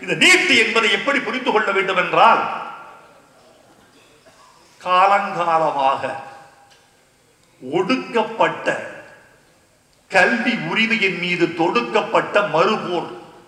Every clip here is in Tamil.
இந்த நீட்டு என்பதை எப்படி புரிந்து கொள்ள வேண்டும் என்றால் காலங்காலமாக ஒடுக்கப்பட்ட கல்வி உரிமையின் மீது தொடுக்கப்பட்ட மறுபோர்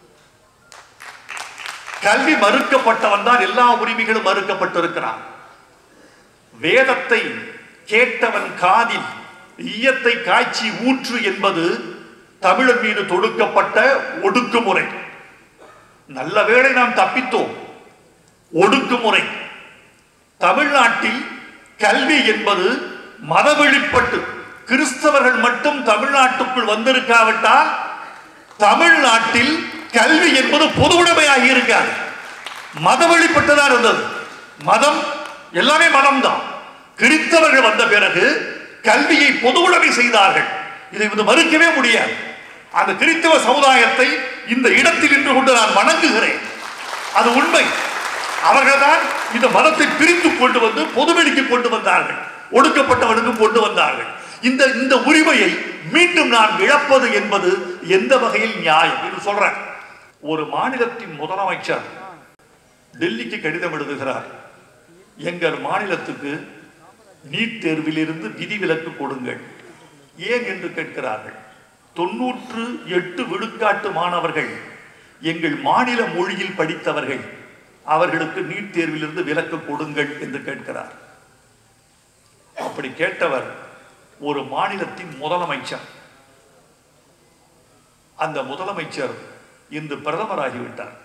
கல்வி மறுக்கப்பட்டவன் தான் எல்லா உரிமைகளும் மறுக்கப்பட்டிருக்கிறான் வேதத்தை கேட்டவன் காதில் ஈயத்தை காய்ச்சி ஊற்று என்பது தமிழன் மீது தொடுக்கப்பட்ட ஒடுக்குமுறை நல்ல வேளை நாம் தப்பித்தோம் ஒடுக்குமுறை தமிழ்நாட்டில் கல்வி என்பது மதவெளிப்பட்டு கிறிஸ்தவர்கள் மட்டும் தமிழ்நாட்டுக்குள் வந்திருக்காவிட்டால் தமிழ்நாட்டில் கல்வி என்பது பொதுவுடைமையாகி இருக்காது மத வழிபட்டுதான் இருந்தது மதம் எல்லாமே மதம்தான் கிறிஸ்தவர்கள் வந்த பிறகு கல்வியை பொதுவுடைமை செய்தார்கள் இதை வந்து மறுக்கவே முடியாது அந்த கிறிஸ்தவ சமுதாயத்தை இந்த இடத்தில் நின்று கொண்டு நான் வணங்குகிறேன் அது உண்மை அவர்கள்தான் இந்த மதத்தை பிரித்து கொண்டு வந்து பொதுவெளிக்கு கொண்டு வந்தார்கள் ஒடுக்கப்பட்டவனுக்கு கொண்டு வந்தார்கள் இந்த இந்த உரிமையை மீண்டும் நான் இழப்பது என்பது எந்த வகையில் நியாயம் என்று சொல்றேன் ஒரு மாநிலத்தின் முதலமைச்சர் டெல்லிக்கு கடிதம் எழுதுகிறார் எங்கள் மாநிலத்துக்கு நீட் தேர்விலிருந்து விதிவிலக்கு கொடுங்கள் ஏன் என்று கேட்கிறார்கள் தொன்னூற்று எட்டு விழுக்காட்டு மாணவர்கள் எங்கள் மாநில மொழியில் படித்தவர்கள் அவர்களுக்கு நீட் தேர்விலிருந்து விலக்கு கொடுங்கள் என்று கேட்கிறார் அப்படி கேட்டவர் ஒரு மாநிலத்தின் முதலமைச்சர் அந்த முதலமைச்சர் இன்று பிரதமராகிவிட்டார்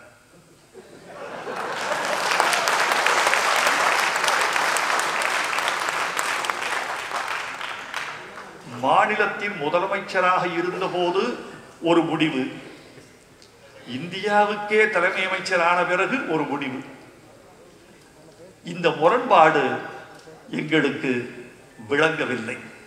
மாநிலத்தின் முதலமைச்சராக இருந்தபோது ஒரு முடிவு இந்தியாவுக்கே தலைமை அமைச்சரான பிறகு ஒரு முடிவு இந்த முரண்பாடு எங்களுக்கு விளங்கவில்லை